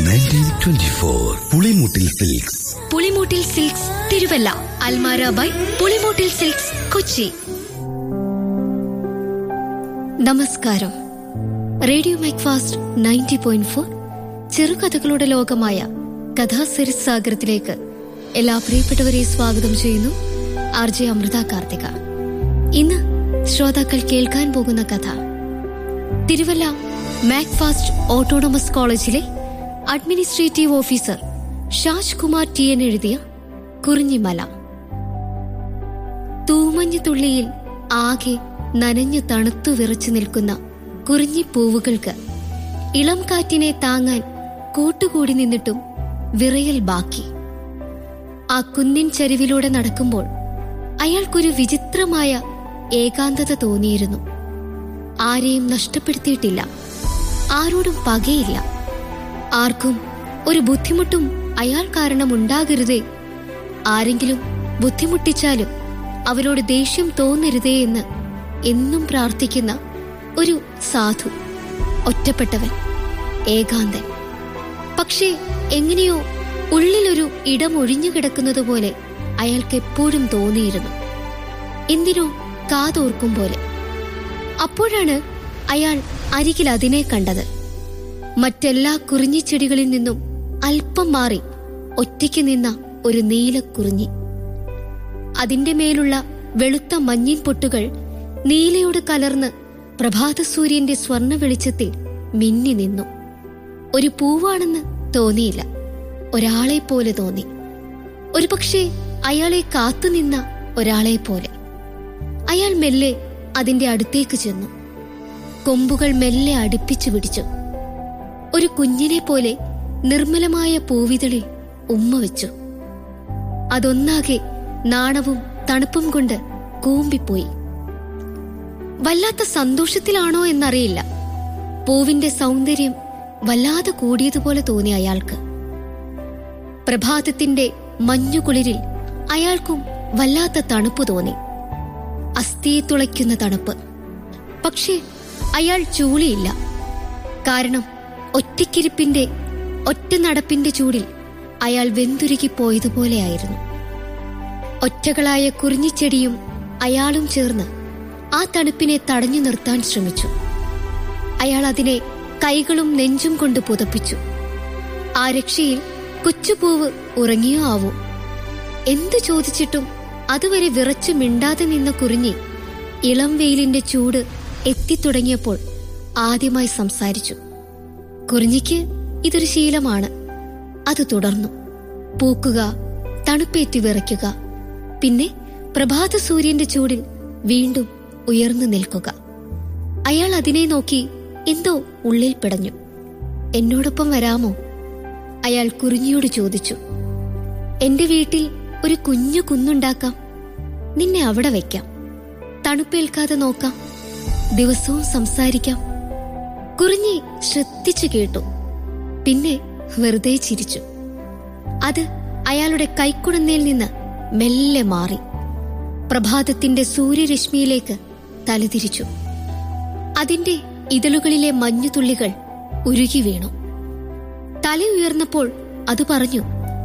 nineteen twenty four Pulimoottil silks Pulimoottil silks Thiruvalla അൽമാര by Pulimoottil silks Kochi നമസ്കാരം radio Macfast ninety point four ചെറുകഥകളുടെ ലോകമായ കഥാസരിത് സാഗരത്തിലേക്ക് എല്ലാ പ്രിയപ്പെട്ടവരെ സ്വാഗതം ചെയ്യുന്നു ആർ ജെ അമൃത കാർത്തിക ഇന്ന് ശ്രോതാക്കൾ കേൾക്കാൻ പോകുന്ന കഥ തിരുവല്ല മാക്ഫാസ്റ്റ് ഓട്ടോണമസ് കോളേജിലെ administrative officer Shaj Kumar T N എഴുതിയ കുറിഞ്ഞിമല തൂമഞ്ഞു തുള്ളിയിൽ ആകെ നനഞ്ഞു തണുത്തു വിറച്ചു നിൽക്കുന്ന കുറിഞ്ഞിപ്പൂവുകൾക്ക് ഇളം കാറ്റിനെ താങ്ങാൻ കൂട്ടുകൂടി നിന്നിട്ടും വിറയൽ ബാക്കി ആ കുന്നിൻ ചരിവിലൂടെ നടക്കുമ്പോൾ അയാൾക്കൊരു വിചിത്രമായ ഏകാന്തത തോന്നിയിരുന്നു ആരെയും നഷ്ടപ്പെടുത്തിയിട്ടില്ല ആരോടും പകയില്ല ആർക്കും ഒരു ബുദ്ധിമുട്ടും അയാൾ കാരണം ഉണ്ടാകരുതേ ആരെങ്കിലും ബുദ്ധിമുട്ടിച്ചാലും അവരോട് ദേഷ്യം തോന്നരുതേ എന്ന് എന്നും പ്രാർത്ഥിക്കുന്ന ഒരു സാധു ഒറ്റപ്പെട്ടവൻ ഏകാന്തൻ പക്ഷേ എങ്ങനെയോ ഉള്ളിലൊരു ഇടം ഒഴിഞ്ഞു കിടക്കുന്നത് പോലെ അയാൾക്ക് എപ്പോഴും തോന്നിയിരുന്നു എന്തിനോ കാതോർക്കും പോലെ അപ്പോഴാണ് അയാൾ അരികിൽ അതിനെ കണ്ടത് മറ്റെല്ലാ കുറിഞ്ഞിച്ചെടികളിൽ നിന്നും അല്പം മാറി ഒറ്റയ്ക്ക് നിന്ന ഒരു നീലക്കുറിഞ്ഞി അതിന്റെ മേലുള്ള വെളുത്ത മഞ്ഞിൻ പൊട്ടുകൾ നീലയോട് കലർന്ന് പ്രഭാതസൂര്യന്റെ സ്വർണ്ണ വെളിച്ചത്തിൽ മിന്നി നിന്നു ഒരു പൂവാണെന്ന് തോന്നിയില്ല ഒരാളെ പോലെ തോന്നി ഒരുപക്ഷെ അയാളെ കാത്തുനിന്ന ഒരാളെ പോലെ അയാൾ മെല്ലെ അതിന്റെ അടുത്തേക്ക് ചെന്നു കൊമ്പുകൾ മെല്ലെ അടുപ്പിച്ചു പിടിച്ചു ഒരു കുഞ്ഞിനെ പോലെ നിർമ്മലമായ പൂവിതളിൽ ഉമ്മ വെച്ചു അതൊന്നാകെ നാണവും തണുപ്പും കൊണ്ട് കൂമ്പിപ്പോയി വല്ലാത്ത സന്തോഷത്തിലാണോ എന്നറിയില്ല പൂവിന്റെ സൗന്ദര്യം വല്ലാതെ കൂടിയതുപോലെ തോന്നി അയാൾക്ക് പ്രഭാതത്തിന്റെ മഞ്ഞുകുളിരിൽ അയാൾക്കും വല്ലാത്ത തണുപ്പ് തോന്നി അസ്ഥിയെ തുളയ്ക്കുന്ന തണുപ്പ് പക്ഷേ അയാൾ ചൂളിയില്ല കാരണം ഒറ്റയ്ക്കിരിപ്പിന്റെ ഒറ്റ നടപ്പിന്റെ ചൂടിൽ അയാൾ വെന്തുരുകി പോയതുപോലെയായിരുന്നു ഒറ്റകളായ കുറിഞ്ഞിച്ചെടിയും അയാളും ചേർന്ന് ആ തണുപ്പിനെ തടഞ്ഞു നിർത്താൻ ശ്രമിച്ചു അയാൾ അതിനെ കൈകളും നെഞ്ചും കൊണ്ട് പുതപ്പിച്ചു ആ രക്ഷയിൽ കൊച്ചുപൂവ് ഉറങ്ങിയോ ആവോ എന്തു ചോദിച്ചിട്ടും അതുവരെ വിറച്ചു മിണ്ടാതെ നിന്ന കുറിഞ്ഞി ഇളം വെയിലിന്റെ ചൂട് എത്തിത്തുടങ്ങിയപ്പോൾ ആദ്യമായി സംസാരിച്ചു കുറിഞ്ഞിക്ക് ഇതൊരു ശീലമാണ് അത് തുടർന്നു പൂക്കുക തണുപ്പേറ്റി വിറയ്ക്കുക പിന്നെ പ്രഭാത സൂര്യന്റെ ചൂടിൽ വീണ്ടും ഉയർന്നു നിൽക്കുക അയാൾ അതിനെ നോക്കി എന്തോ ഉള്ളിൽ പിടഞ്ഞു എന്നോടൊപ്പം വരാമോ അയാൾ കുറിഞ്ഞിയോട് ചോദിച്ചു എന്റെ വീട്ടിൽ ഒരു കുഞ്ഞു കുന്നുണ്ടാക്കാം നിന്നെ അവിടെ വെക്കാം തണുപ്പേൽക്കാതെ നോക്കാം ദിവസവും സംസാരിക്കാം കുറിഞ്ഞി ശ്രദ്ധിച്ചു കേട്ടു പിന്നെ വെറുതെ ചിരിച്ചു അത് അയാളുടെ കൈക്കുടന്നയിൽ നിന്ന് മെല്ലെ മാറി പ്രഭാതത്തിന്റെ സൂര്യരശ്മിയിലേക്ക് തലതിരിച്ചു അതിന്റെ ഇതളുകളിലെ മഞ്ഞുതുള്ളികൾ ഉരുകി വീണു തല ഉയർന്നപ്പോൾ അത് പറഞ്ഞു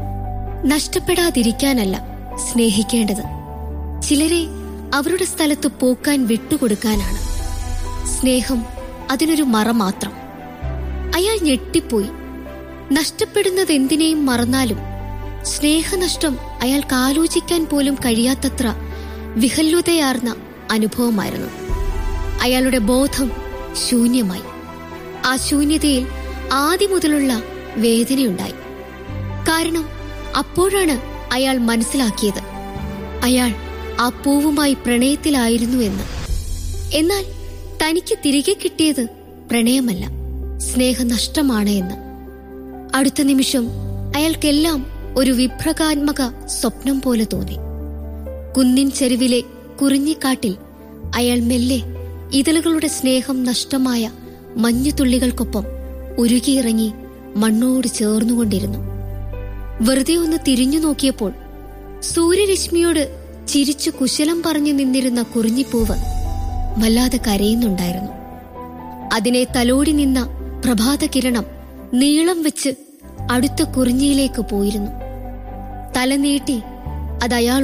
നഷ്ടപ്പെടാതിരിക്കാനല്ല സ്നേഹിക്കേണ്ടത് ചിലരെ അവരുടെ സ്ഥലത്ത് പോക്കാൻ വിട്ടുകൊടുക്കാനാണ് സ്നേഹം അതിനൊരു മറ മാത്രം അയാൾ ഞെട്ടിപ്പോയി നഷ്ടപ്പെടുന്നത് എന്തിനേയും മറന്നാലും സ്നേഹനഷ്ടം അയാൾക്ക് ആലോചിക്കാൻ പോലും കഴിയാത്തത്ര വിഹല്യതയാർന്ന അനുഭവമായിരുന്നു അയാളുടെ ബോധം ശൂന്യമായി ആ ശൂന്യതയിൽ ആദ്യം മുതലുള്ള വേദനയുണ്ടായി കാരണം അപ്പോഴാണ് അയാൾ മനസ്സിലാക്കിയത് അയാൾ ആ പൂവുമായി പ്രണയത്തിലായിരുന്നു എന്ന് എന്നാൽ തനിക്ക് തിരികെ കിട്ടിയത് പ്രണയമല്ല സ്നേഹനഷ്ടമാണ് എന്ന് അടുത്ത നിമിഷം അയാൾക്കെല്ലാം ഒരു വിഭ്രകാത്മക സ്വപ്നം പോലെ തോന്നി കുന്നിൻ ചെരുവിലെ കുറിഞ്ഞിക്കാട്ടിൽ അയാൾ മെല്ലെ ഇതളുകളുടെ സ്നേഹം നഷ്ടമായ മഞ്ഞുതുള്ളികൾക്കൊപ്പം ഉരുകിയിറങ്ങി മണ്ണോട് ചേർന്നുകൊണ്ടിരുന്നു വെറുതെ ഒന്ന് തിരിഞ്ഞു നോക്കിയപ്പോൾ സൂര്യരശ്മിയോട് ചിരിച്ചു കുശലം പറഞ്ഞു നിന്നിരുന്ന കുറിഞ്ഞിപ്പൂവ് വല്ലാതെ കരയുന്നുണ്ടായിരുന്നു അതിനെ തലോടി നിന്ന പ്രഭാതകിരണം നീളം വെച്ച് അടുത്ത കുറിഞ്ഞിയിലേക്ക് പോയിരുന്നു തല നീട്ടി അത് അയാൾ